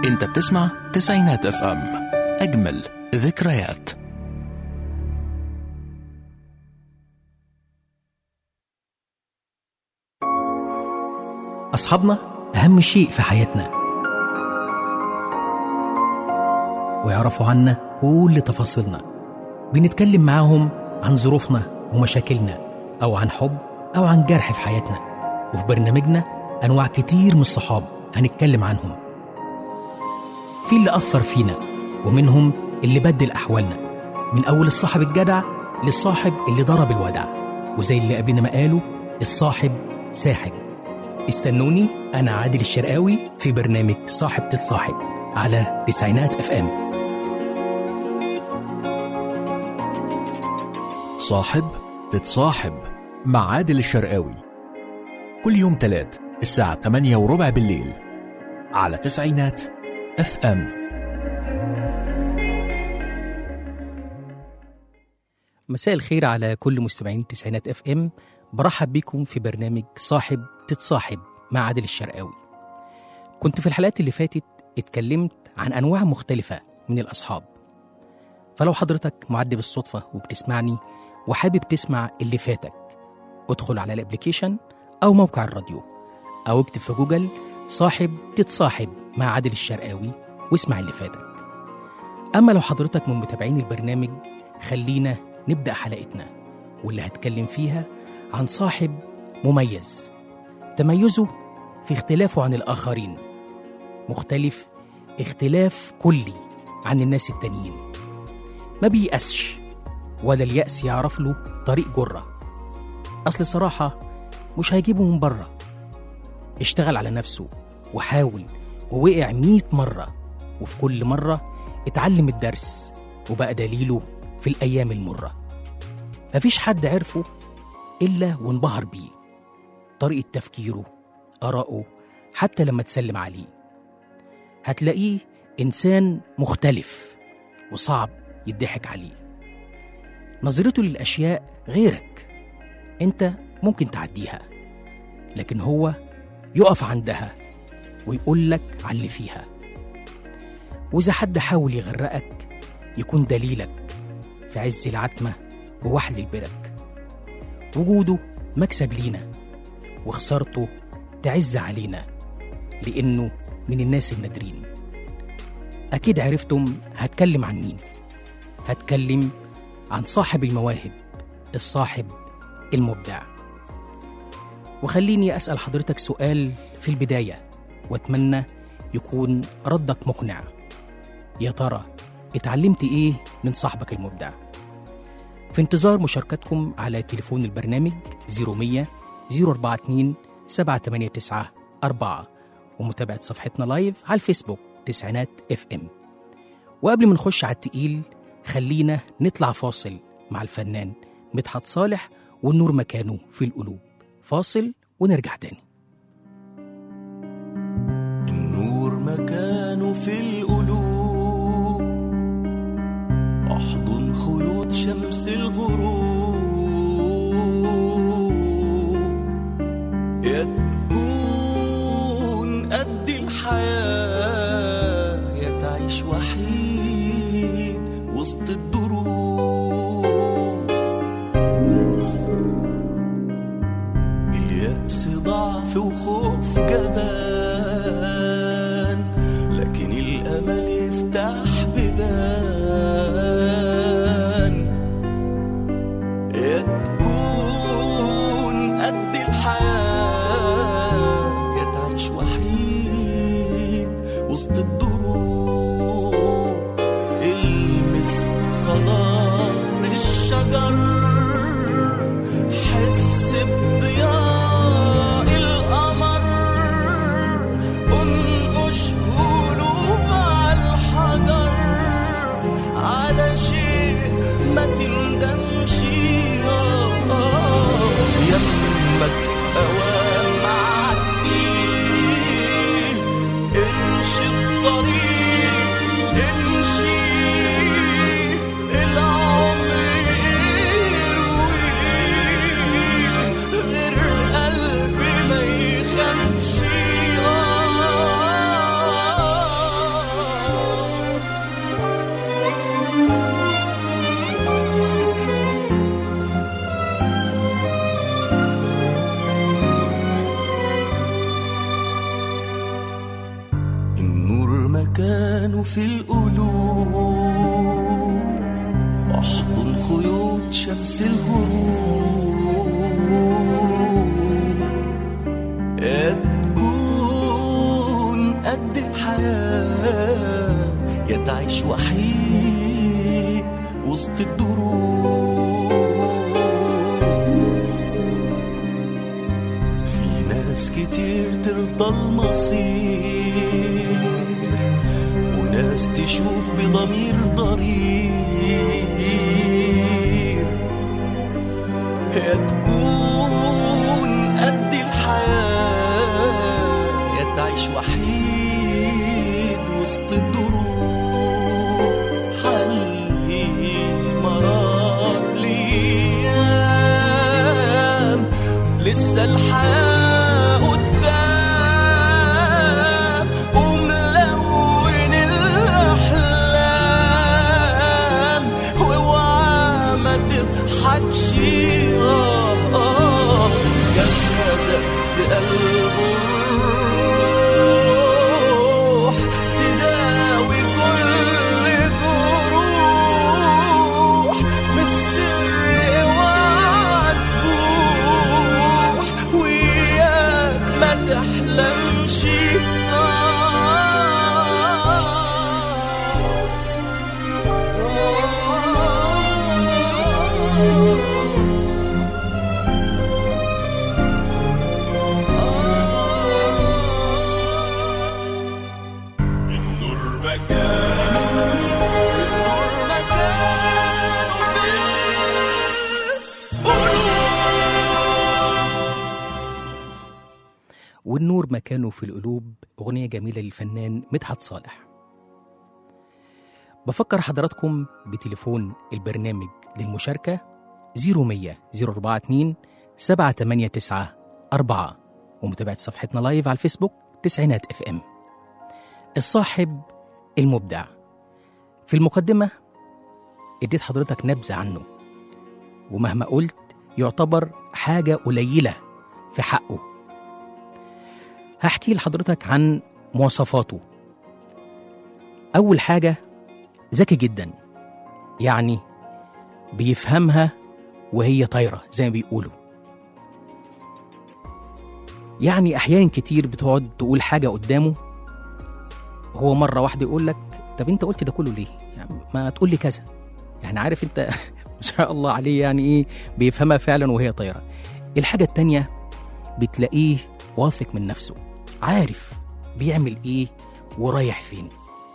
انت بتسمع تسعينات اف ام اجمل ذكريات أصحابنا أهم شيء في حياتنا ويعرفوا عنا كل تفاصيلنا بنتكلم معاهم عن ظروفنا ومشاكلنا أو عن حب أو عن جرح في حياتنا وفي برنامجنا أنواع كتير من الصحاب هنتكلم عنهم في اللي أثر فينا ومنهم اللي بدل أحوالنا من أول الصاحب الجدع للصاحب اللي ضرب الودع وزي اللي قبلنا ما قالوا الصاحب ساحب استنوني أنا عادل الشرقاوي في برنامج صاحب تتصاحب على تسعينات اف ام صاحب تتصاحب مع عادل الشرقاوي كل يوم تلات الساعة 8 وربع بالليل على تسعينات اف ام مساء الخير على كل مستمعين تسعينات اف ام برحب بكم في برنامج صاحب تتصاحب مع عادل الشرقاوي كنت في الحلقات اللي فاتت اتكلمت عن انواع مختلفة من الاصحاب فلو حضرتك معدي بالصدفة وبتسمعني وحابب تسمع اللي فاتك ادخل على الابليكيشن او موقع الراديو او اكتب في جوجل صاحب تتصاحب مع عادل الشرقاوي واسمع اللي فاتك اما لو حضرتك من متابعين البرنامج خلينا نبدأ حلقتنا واللي هتكلم فيها عن صاحب مميز تميزه في اختلافه عن الآخرين مختلف اختلاف كلي عن الناس التانيين ما بيأسش ولا اليأس يعرف له طريق جرة أصل صراحة مش هيجيبه من بره اشتغل على نفسه وحاول ووقع مية مرة وفي كل مرة اتعلم الدرس وبقى دليله في الأيام المرة مفيش حد عرفه إلا وانبهر بيه طريقة تفكيره آراءه حتى لما تسلم عليه هتلاقيه إنسان مختلف وصعب يضحك عليه نظرته للأشياء غيرك أنت ممكن تعديها لكن هو يقف عندها ويقول لك على اللي فيها وإذا حد حاول يغرقك يكون دليلك في عز العتمة ووحل البرك وجوده مكسب لينا وخسارته تعز علينا لأنه من الناس النادرين أكيد عرفتم هتكلم عن مين هتكلم عن صاحب المواهب الصاحب المبدع وخليني أسأل حضرتك سؤال في البداية وأتمنى يكون ردك مقنع يا ترى اتعلمت إيه من صاحبك المبدع في انتظار مشاركتكم على تليفون البرنامج 0100 042 789 4 ومتابعة صفحتنا لايف على الفيسبوك تسعينات اف ام وقبل ما نخش على التقيل خلينا نطلع فاصل مع الفنان مدحت صالح والنور مكانه في القلوب فاصل ونرجع تاني النور مكانه في القلوب احضن خيوط شمس الغروب يا تكون قد الحياة يا تعيش وحيد وسط الدروب اليأس ضعف وخوف جبان لكن الأمل يفتح بيبان يا تكون قد الحياة يا تعيش وحيد وسط الدروب المس خضار الشجر حس بضياء القمر مكانه في القلوب واحضن خيوط شمس الغروب يا تكون قد الحياة يا تعيش وحيد وسط الدروب في ناس كتير ترضى المصير وناس تشوف بضمير ضرير يا تكون قد الحياة يا تعيش وحيد وسط الدروب حلي مرار ليام لسه الحياة قدام وملون الأحلام واوعى ما تضحكش آه آه جسدك في قلبه الروح تداوي كل جروح بالسر اوعى تبوح وياك ما تحلمش النور مكان النور مكان في والنور مكانه في القلوب أغنية جميلة للفنان مدحت صالح بفكر حضراتكم بتليفون البرنامج للمشاركة 0100 042 789 4 ومتابعة صفحتنا لايف على الفيسبوك تسعينات اف ام الصاحب المبدع في المقدمة اديت حضرتك نبذة عنه ومهما قلت يعتبر حاجة قليلة في حقه هحكي لحضرتك عن مواصفاته أول حاجة ذكي جدا يعني بيفهمها وهي طايرة زي ما بيقولوا يعني أحيان كتير بتقعد تقول حاجة قدامه هو مرة واحدة يقول لك طب أنت قلت ده كله ليه؟ يعني ما تقول لي كذا يعني عارف أنت ما شاء الله عليه يعني إيه بيفهمها فعلا وهي طايرة الحاجة التانية بتلاقيه واثق من نفسه عارف بيعمل ايه ورايح فين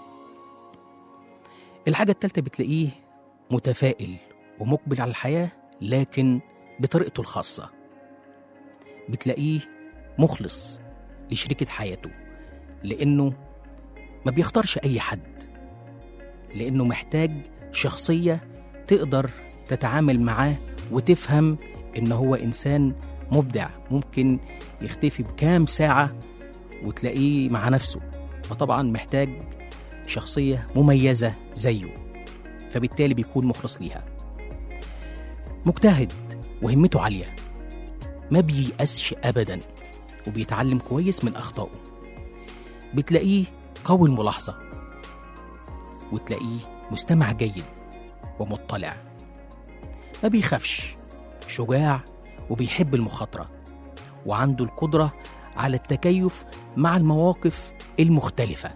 الحاجة التالتة بتلاقيه متفائل ومقبل على الحياة لكن بطريقته الخاصة بتلاقيه مخلص لشريكة حياته لأنه ما بيختارش أي حد لأنه محتاج شخصية تقدر تتعامل معاه وتفهم إن هو إنسان مبدع ممكن يختفي بكام ساعة وتلاقيه مع نفسه فطبعا محتاج شخصية مميزة زيه فبالتالي بيكون مخلص ليها مجتهد وهمته عالية ما بييأسش أبدا وبيتعلم كويس من أخطائه بتلاقيه قوي الملاحظة وتلاقيه مستمع جيد ومطلع ما بيخافش شجاع وبيحب المخاطرة وعنده القدرة على التكيف مع المواقف المختلفة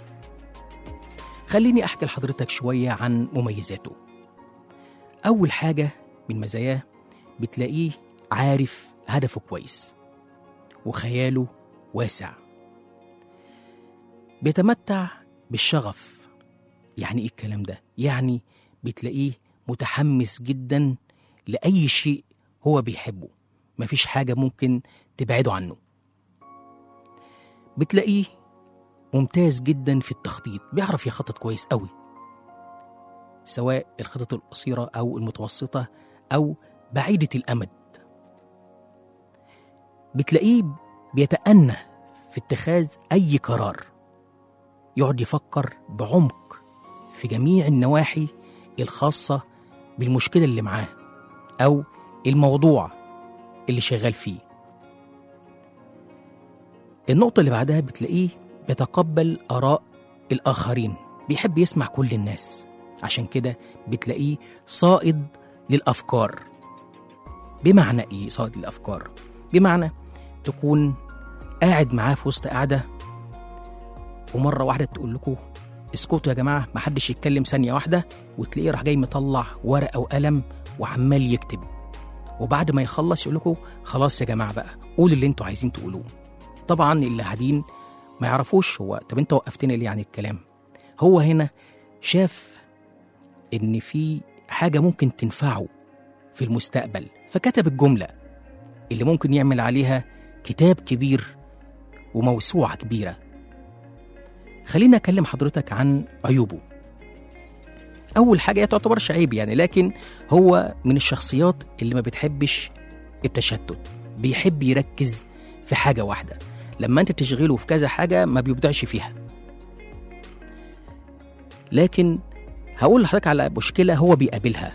خليني أحكي لحضرتك شوية عن مميزاته أول حاجة من مزاياه بتلاقيه عارف هدفه كويس وخياله واسع بيتمتع بالشغف يعني ايه الكلام ده يعني بتلاقيه متحمس جدا لأي شيء هو بيحبه مفيش حاجة ممكن تبعده عنه بتلاقيه ممتاز جدا في التخطيط بيعرف يخطط كويس قوي سواء الخطط القصيرة أو المتوسطة أو بعيدة الأمد بتلاقيه بيتأنى في اتخاذ أي قرار يقعد يفكر بعمق في جميع النواحي الخاصة بالمشكلة اللي معاه أو الموضوع اللي شغال فيه النقطة اللي بعدها بتلاقيه بيتقبل آراء الآخرين بيحب يسمع كل الناس عشان كده بتلاقيه صائد للأفكار بمعنى إيه صائد للأفكار؟ بمعنى تكون قاعد معاه في وسط قاعدة ومرة واحدة تقول لكم اسكتوا يا جماعة محدش يتكلم ثانية واحدة وتلاقيه راح جاي مطلع ورقة وقلم وعمال يكتب وبعد ما يخلص يقول لكم خلاص يا جماعة بقى قولوا اللي انتوا عايزين تقولوه طبعا اللي قاعدين ما يعرفوش هو طب انت وقفتني ليه عن الكلام هو هنا شاف ان في حاجة ممكن تنفعه في المستقبل فكتب الجملة اللي ممكن يعمل عليها كتاب كبير وموسوعة كبيرة خليني أكلم حضرتك عن عيوبه أول حاجة هي تعتبرش عيب يعني لكن هو من الشخصيات اللي ما بتحبش التشتت بيحب يركز في حاجة واحدة لما أنت تشغله في كذا حاجة ما بيبدعش فيها لكن هقول لحضرتك على مشكلة هو بيقابلها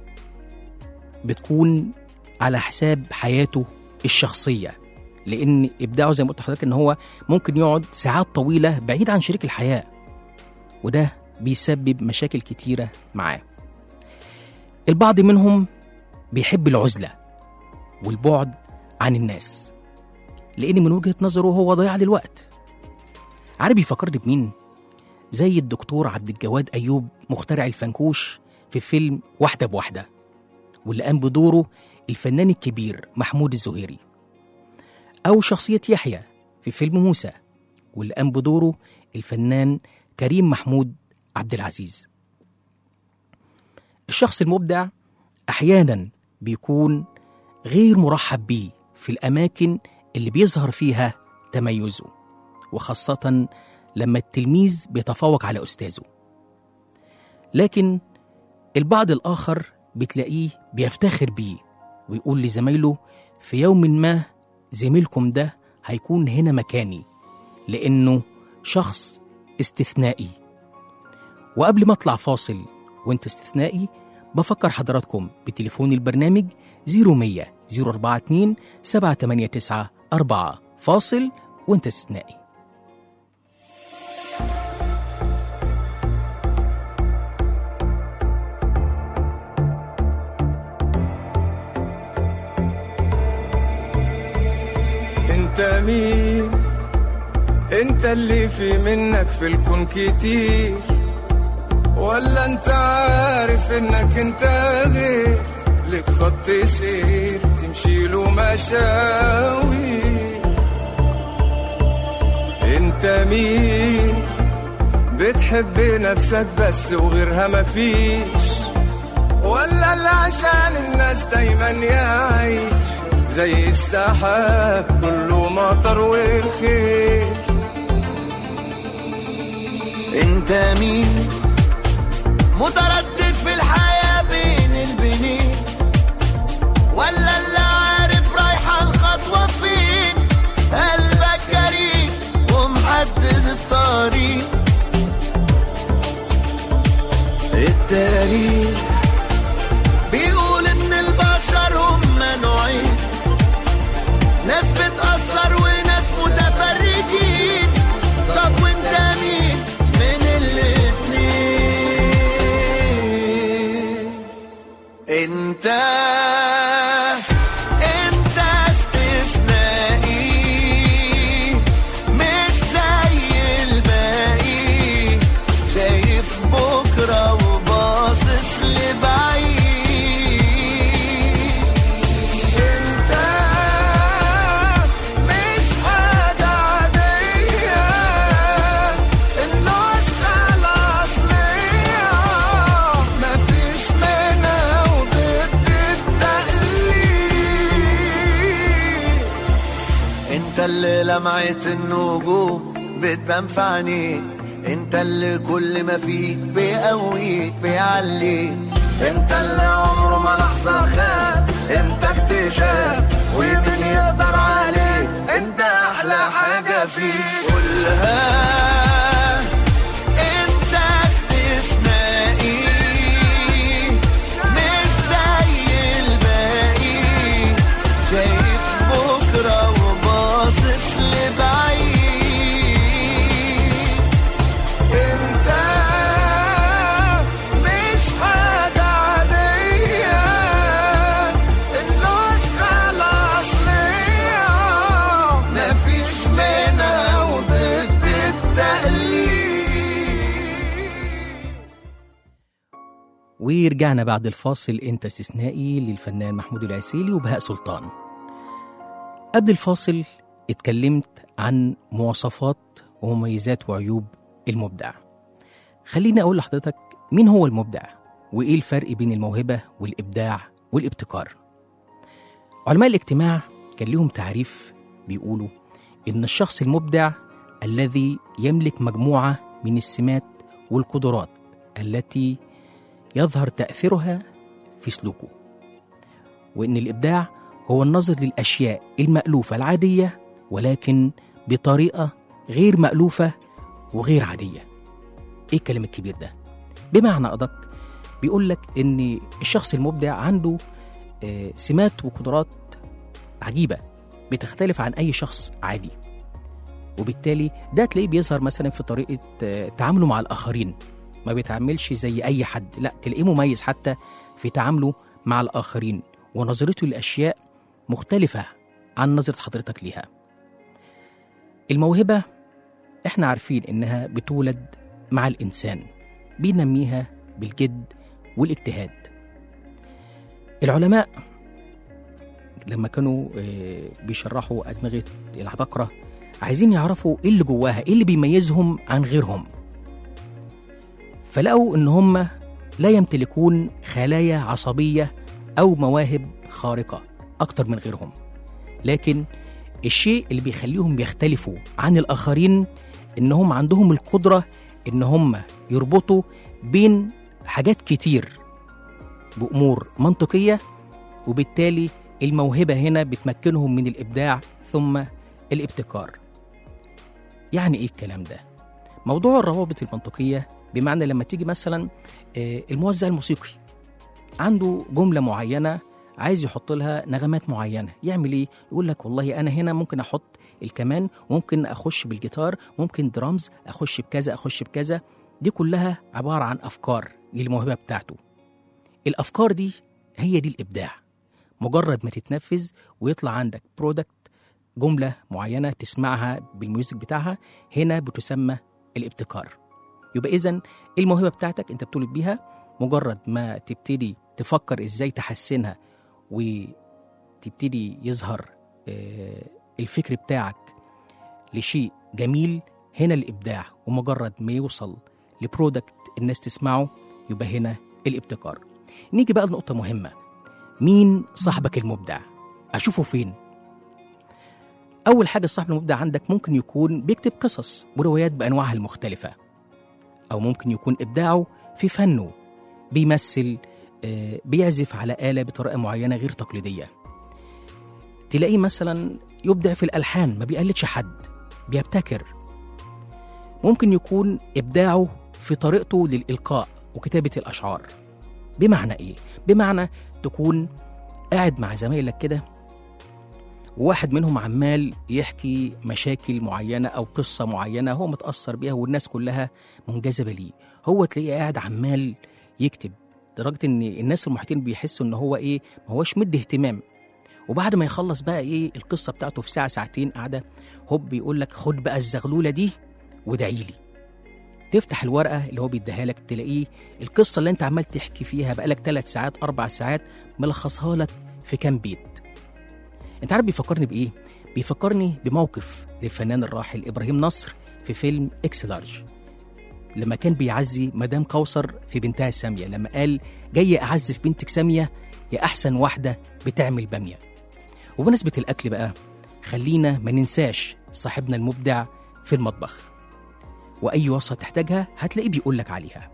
بتكون على حساب حياته الشخصية لأن إبداعه زي ما قلت لحضرتك إن هو ممكن يقعد ساعات طويلة بعيد عن شريك الحياة وده بيسبب مشاكل كتيرة معاه البعض منهم بيحب العزلة والبعد عن الناس لأن من وجهة نظره هو ضياع للوقت عارف بيفكرني بمين؟ زي الدكتور عبد الجواد أيوب مخترع الفنكوش في فيلم واحدة بواحدة واللي قام بدوره الفنان الكبير محمود الزهيري أو شخصية يحيى في فيلم موسى واللي قام بدوره الفنان كريم محمود عبد العزيز الشخص المبدع أحيانا بيكون غير مرحب بيه في الأماكن اللي بيظهر فيها تميزه وخاصة لما التلميذ بيتفوق على أستاذه لكن البعض الآخر بتلاقيه بيفتخر بيه ويقول لزمايله في يوم ما زميلكم ده هيكون هنا مكاني لأنه شخص استثنائي وقبل ما اطلع فاصل وانت استثنائي بفكر حضراتكم بتليفون البرنامج 0100 042 789 4 فاصل وانت استثنائي انت مين انت اللي في منك في الكون كتير ولا انت عارف انك انت غير لك خط سير تمشي له مشاوي انت مين بتحب نفسك بس وغيرها مفيش ولا اللي عشان الناس دايما يعيش زي السحاب كله مطر وخير انت مين متردد في الحياة بين البنين ولا اللي عارف رايحة الخطوة فين قلبك جريء ومحدد الطريق التاريخ بيقول ان البشر هم نوعين ناس بتأثر وناس متفرجين طب وانت مين من الاتنين انت انت استثنائي مش زي الباقي شايف بكرة وباصص لبعيد انت مش حاجة عادية النسخة الأصلية مفيش منها وضد التقليد انت اللي لمعت النجوم بتبان في عينيك انت اللي كل ما فيك بيقويك بيعليك انت اللي عمره ما لحظة خاب انت اكتشاف ومين يقدر عليك انت احلى حاجة فيك قولها انت استثنائي مش زي الباقي شايف بكرة وباصص لبعيد انت ورجعنا بعد الفاصل انت استثنائي للفنان محمود العسيلي وبهاء سلطان قبل الفاصل اتكلمت عن مواصفات ومميزات وعيوب المبدع خليني اقول لحضرتك مين هو المبدع وايه الفرق بين الموهبه والابداع والابتكار علماء الاجتماع كان لهم تعريف بيقولوا ان الشخص المبدع الذي يملك مجموعه من السمات والقدرات التي يظهر تاثيرها في سلوكه وان الابداع هو النظر للاشياء المالوفه العاديه ولكن بطريقه غير مالوفه وغير عاديه ايه الكلام الكبير ده بمعنى ادق بيقول لك ان الشخص المبدع عنده آه، سمات وقدرات عجيبه بتختلف عن اي شخص عادي وبالتالي ده تلاقيه بيظهر مثلا في طريقه آه، تعامله مع الاخرين ما بيتعاملش زي اي حد لا تلاقيه مميز حتى في تعامله مع الاخرين ونظرته للاشياء مختلفه عن نظره حضرتك ليها الموهبه احنا عارفين انها بتولد مع الانسان بينميها بالجد والاجتهاد العلماء لما كانوا آه، بيشرحوا أدمغة العباقرة عايزين يعرفوا إيه اللي جواها إيه اللي بيميزهم عن غيرهم فلقوا إن هم لا يمتلكون خلايا عصبية أو مواهب خارقة أكتر من غيرهم لكن الشيء اللي بيخليهم يختلفوا عن الآخرين إنهم عندهم القدرة إن هم يربطوا بين حاجات كتير بأمور منطقية وبالتالي الموهبة هنا بتمكنهم من الإبداع ثم الابتكار يعني إيه الكلام ده؟ موضوع الروابط المنطقية بمعنى لما تيجي مثلا آه، الموزع الموسيقي عنده جملة معينة عايز يحط لها نغمات معينة يعمل إيه؟ يقول لك والله أنا هنا ممكن أحط الكمان ممكن أخش بالجيتار ممكن درامز أخش بكذا أخش بكذا دي كلها عبارة عن أفكار للموهبة بتاعته الأفكار دي هي دي الإبداع مجرد ما تتنفذ ويطلع عندك برودكت جملة معينة تسمعها بالميوزك بتاعها هنا بتسمى الابتكار يبقى إذا الموهبة بتاعتك أنت بتولد بيها مجرد ما تبتدي تفكر إزاي تحسنها وتبتدي يظهر آه، الفكر بتاعك لشيء جميل هنا الإبداع ومجرد ما يوصل لبرودكت الناس تسمعه يبقى هنا الابتكار نيجي بقى لنقطة مهمة مين صاحبك المبدع أشوفه فين أول حاجة الصاحب المبدع عندك ممكن يكون بيكتب قصص وروايات بأنواعها المختلفة أو ممكن يكون إبداعه في فنه بيمثل آه، بيعزف على آلة بطريقة معينة غير تقليدية تلاقيه مثلا يبدع في الألحان ما بيقلدش حد بيبتكر ممكن يكون إبداعه في طريقته للإلقاء وكتابة الأشعار بمعنى إيه؟ بمعنى تكون قاعد مع زمايلك كده وواحد منهم عمال يحكي مشاكل معينة أو قصة معينة هو متأثر بيها والناس كلها منجذبة ليه هو تلاقيه قاعد عمال يكتب لدرجة إن الناس المحيطين بيحسوا إن هو إيه ما هوش مدي اهتمام وبعد ما يخلص بقى إيه القصة بتاعته في ساعة ساعتين قاعدة هوب بيقول لك خد بقى الزغلولة دي وادعي لي تفتح الورقة اللي هو بيديها لك تلاقيه القصة اللي انت عمال تحكي فيها بقالك ثلاث ساعات أربع ساعات ملخصها لك في كام بيت انت عارف بيفكرني بإيه؟ بيفكرني بموقف للفنان الراحل إبراهيم نصر في فيلم إكس لارج لما كان بيعزي مدام كوثر في بنتها سامية لما قال جاي أعزف بنتك سامية يا أحسن واحدة بتعمل بامية وبمناسبة الأكل بقى خلينا ما ننساش صاحبنا المبدع في المطبخ وأي وصفة تحتاجها هتلاقيه بيقول لك عليها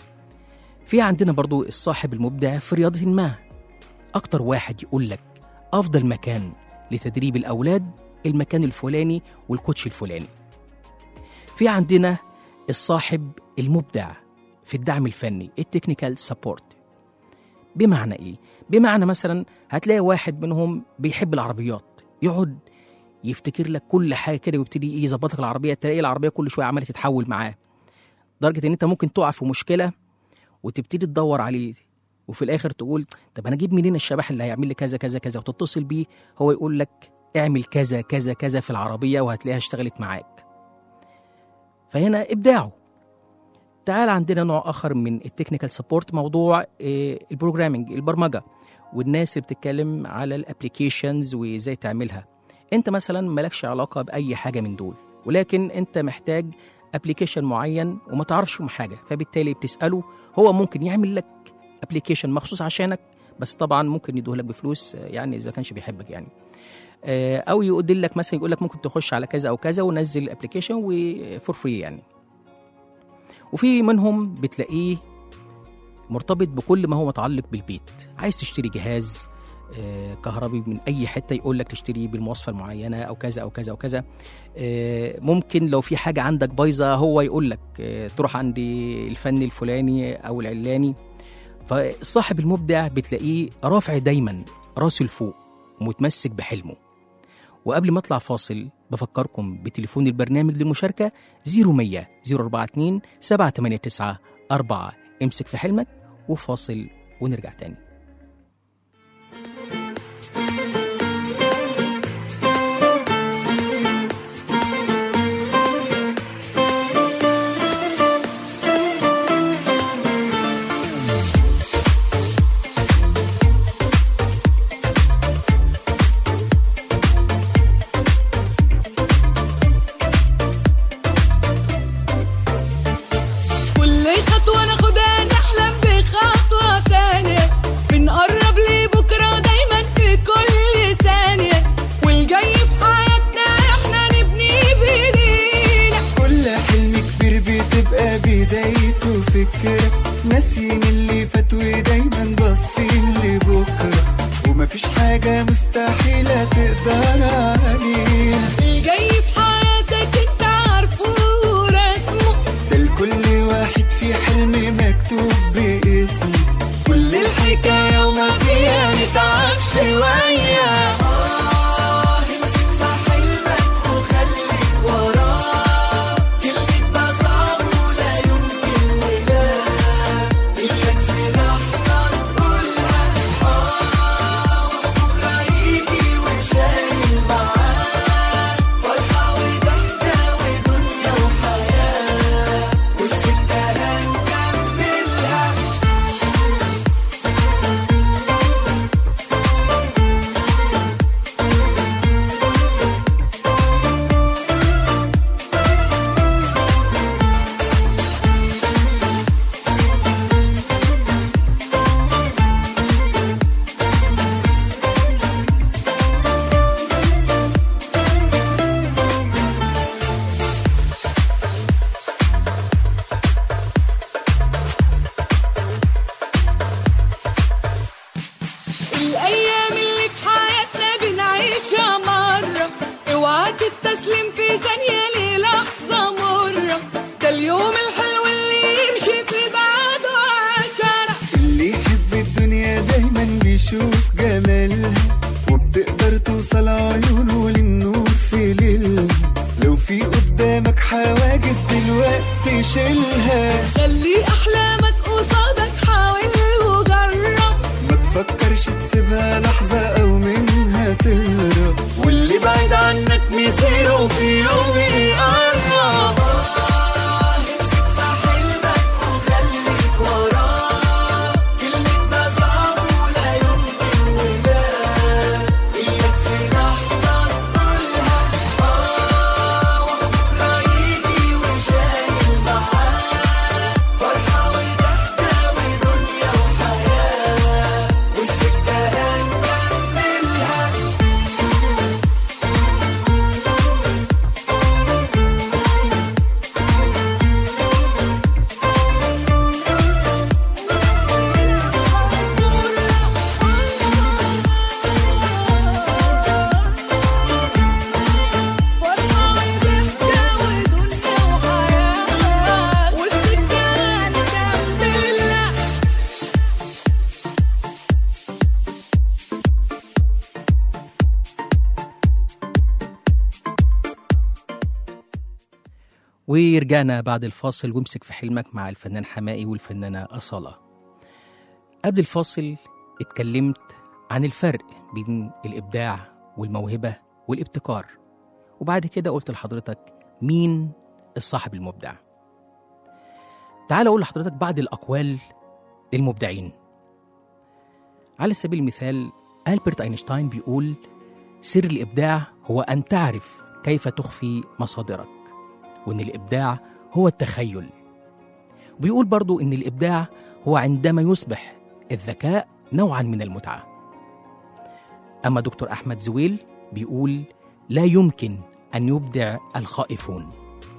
في عندنا برضو الصاحب المبدع في رياضة ما أكتر واحد يقول لك أفضل مكان لتدريب الأولاد المكان الفلاني والكوتش الفلاني في عندنا الصاحب المبدع في الدعم الفني التكنيكال سبورت بمعنى ايه بمعنى مثلا هتلاقي واحد منهم بيحب العربيات يقعد يفتكر لك كل حاجه كده ويبتدي يظبط لك العربيه تلاقي العربيه كل شويه عماله تتحول معاه لدرجه ان انت ممكن تقع في مشكله وتبتدي تدور عليه وفي الاخر تقول طب انا اجيب منين الشبح اللي هيعمل لي كذا كذا كذا وتتصل بيه هو يقول لك اعمل كذا كذا كذا في العربيه وهتلاقيها اشتغلت معاك فهنا ابداعه تعال عندنا نوع اخر من التكنيكال سبورت موضوع آه، البروجرامينج البرمجه والناس اللي بتتكلم على الابلكيشنز وازاي تعملها انت مثلا مالكش علاقه باي حاجه من دول ولكن انت محتاج ابلكيشن معين وما تعرفش فيهم حاجه فبالتالي بتساله هو ممكن يعمل لك ابلكيشن مخصوص عشانك بس طبعا ممكن يدوه لك بفلوس آه، يعني اذا كانش بيحبك يعني آه، او يقول لك مثلا يقول لك ممكن تخش على كذا او كذا ونزل الابلكيشن وفور فري يعني وفي منهم بتلاقيه مرتبط بكل ما هو متعلق بالبيت عايز تشتري جهاز آه، كهربي من اي حته يقول لك تشتريه بالمواصفه المعينه او كذا او كذا او كذا آه، ممكن لو في حاجه عندك بايظه هو يقول لك آه، تروح عند الفني الفلاني او العلاني فالصاحب المبدع بتلاقيه رافع دايما راسه لفوق ومتمسك بحلمه وقبل ما اطلع فاصل بفكركم بتليفون البرنامج للمشاركه 0100 042 789 4 امسك في حلمك وفاصل ونرجع تاني كل خطوة ناخدها نحلم بخطوة تانية بنقرب لبكرة دايما في كل ثانية والجاي في حياتنا احنا نبني بايدينا كل حلم كبير بتبقى بدايته فكرة ناسيين اللي فات ودايما باصين لبكرة ومفيش حاجة مستحيلة تقدر علينا الجاي في حياتك انت عارفه ورسمه ده لكل واحد في حلم مكتوب باسمه كل الحكاية وما فيها نتعب شوية آه، امسك في حلمك وخليك وراه. كلمة ده صعب ولا يمكن ولا إياك في لحظة تقولها آه، وبكرة يجي وشايل معاه فرحة وضحكة ودنيا وحياة والسكة هنكملها الأيام اللي في حياتنا بنعيشها مرة اوعى تستسلم في ثانية للحظة مرة ده اليوم الحلو اللي يمشي في بعده عشرة اللي يحب الدنيا دايما بيشوف جمالها وبتقدر توصل عيونه للنور في ليلها لو في قدامك حواجز دلوقتي شيلها خلي أحلامك قصادك حاول وجرب ما تفكرش تسيبها لحظة أو منها تهرب واللي بعيد عنك مصيره في يوم يقرب فرحة وضحكة ودنيا وحياة والسكة هنكملها ورجعنا بعد الفاصل وامسك في حلمك مع الفنان حمائي والفنانة أصالة قبل الفاصل اتكلمت عن الفرق بين الإبداع والموهبة والابتكار وبعد كده قلت لحضرتك مين الصاحب المبدع تعال أقول لحضرتك بعض الأقوال للمبدعين على سبيل المثال ألبرت أينشتاين بيقول سر الإبداع هو أن تعرف كيف تخفي مصادرك وإن الإبداع هو التخيل وبيقول برضو إن الإبداع هو عندما يصبح الذكاء نوعا من المتعة أما دكتور أحمد زويل بيقول لا يمكن أن يبدع الخائفون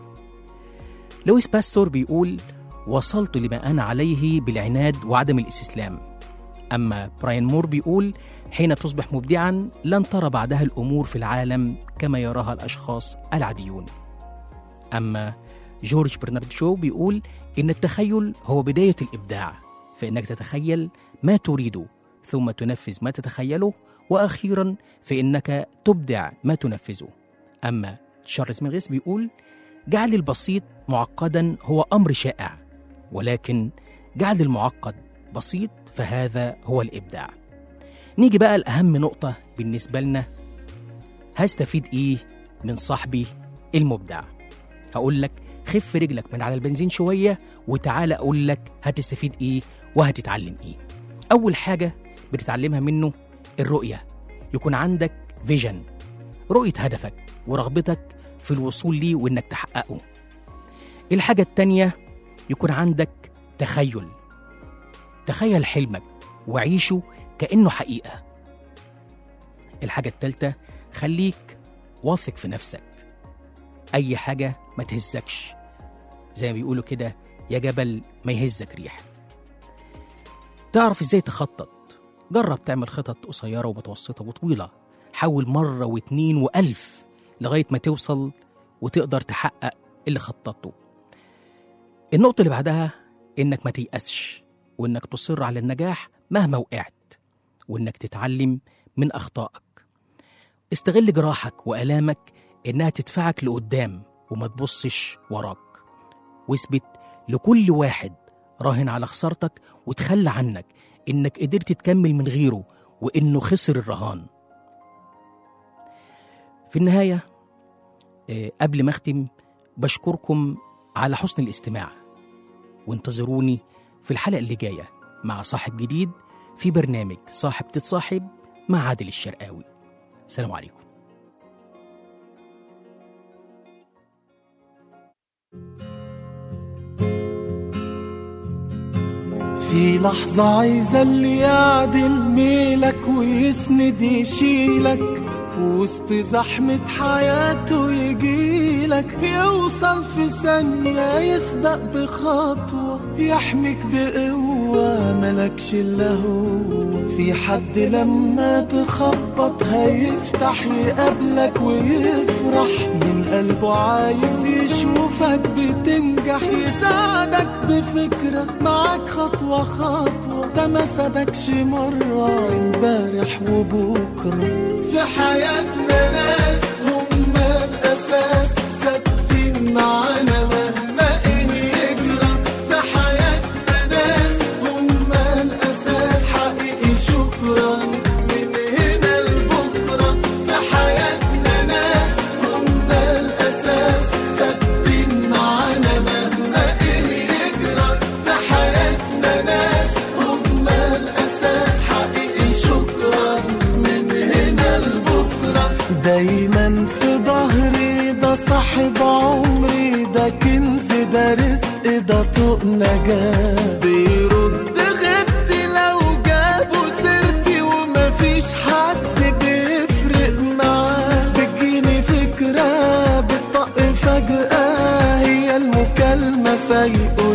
لويس باستور بيقول وصلت لما أنا عليه بالعناد وعدم الاستسلام أما براين مور بيقول حين تصبح مبدعا لن ترى بعدها الأمور في العالم كما يراها الأشخاص العاديون أما جورج برنارد شو بيقول إن التخيل هو بداية الإبداع فإنك تتخيل ما تريده ثم تنفذ ما تتخيله وأخيرا فإنك تبدع ما تنفذه أما تشارلز ميغيس بيقول جعل البسيط معقدا هو أمر شائع ولكن جعل المعقد بسيط فهذا هو الإبداع نيجي بقى لأهم نقطة بالنسبة لنا هستفيد إيه من صاحبي المبدع هقول لك خف رجلك من على البنزين شوية وتعالى أقول لك هتستفيد إيه وهتتعلم إيه أول حاجة بتتعلمها منه الرؤية يكون عندك فيجن رؤية هدفك ورغبتك في الوصول ليه وإنك تحققه الحاجة التانية يكون عندك تخيل تخيل حلمك وعيشه كأنه حقيقة الحاجة التالتة خليك واثق في نفسك أي حاجة ما تهزكش زي ما بيقولوا كده يا جبل ما يهزك ريح تعرف ازاي تخطط جرب تعمل خطط قصيرة ومتوسطة وطويلة حاول مرة واتنين وألف لغاية ما توصل وتقدر تحقق اللي خططته النقطة اللي بعدها إنك ما تيأسش وإنك تصر على النجاح مهما وقعت وإنك تتعلم من أخطائك استغل جراحك وآلامك إنها تدفعك لقدام وما تبصش وراك واثبت لكل واحد راهن على خسارتك وتخلى عنك إنك قدرت تكمل من غيره وإنه خسر الرهان في النهاية آه، قبل ما أختم بشكركم على حسن الاستماع وانتظروني في الحلقة اللي جاية مع صاحب جديد في برنامج صاحب تتصاحب مع عادل الشرقاوي سلام عليكم في لحظة عايزة اللي يعدل ميلك ويسند يشيلك وسط زحمة حياته يجيلك يوصل في ثانية يسبق بخطوة يحميك بقوة ملكش إلا هو في حد لما تخبط هيفتح يقابلك ويفرح من قلبه عايز يشوفك بتنجح يساعدك بفكرة معاك خطوة خطوة ده ما سابكش مرة امبارح وبكرة في حياتنا ناس هم الأساس ثابتين معانا مهما إيه يجرى في حياتنا ناس هم الأساس حقيقي شكرا من هنا لبكرة في حياتنا ناس هم الأساس ثابتين معانا مهما إيه يجرى في حياتنا ناس هم الأساس حقيقي شكرا من هنا لبكرة دايما في ظهري ده صاحب عمري ده كنز ده رزق ده طوق نجاة بيرد غبتي لو جابوا سيرتي ومفيش حد بيفرق معاه بتجيني فكرة بتطق فجأة هي المكالمة فيقول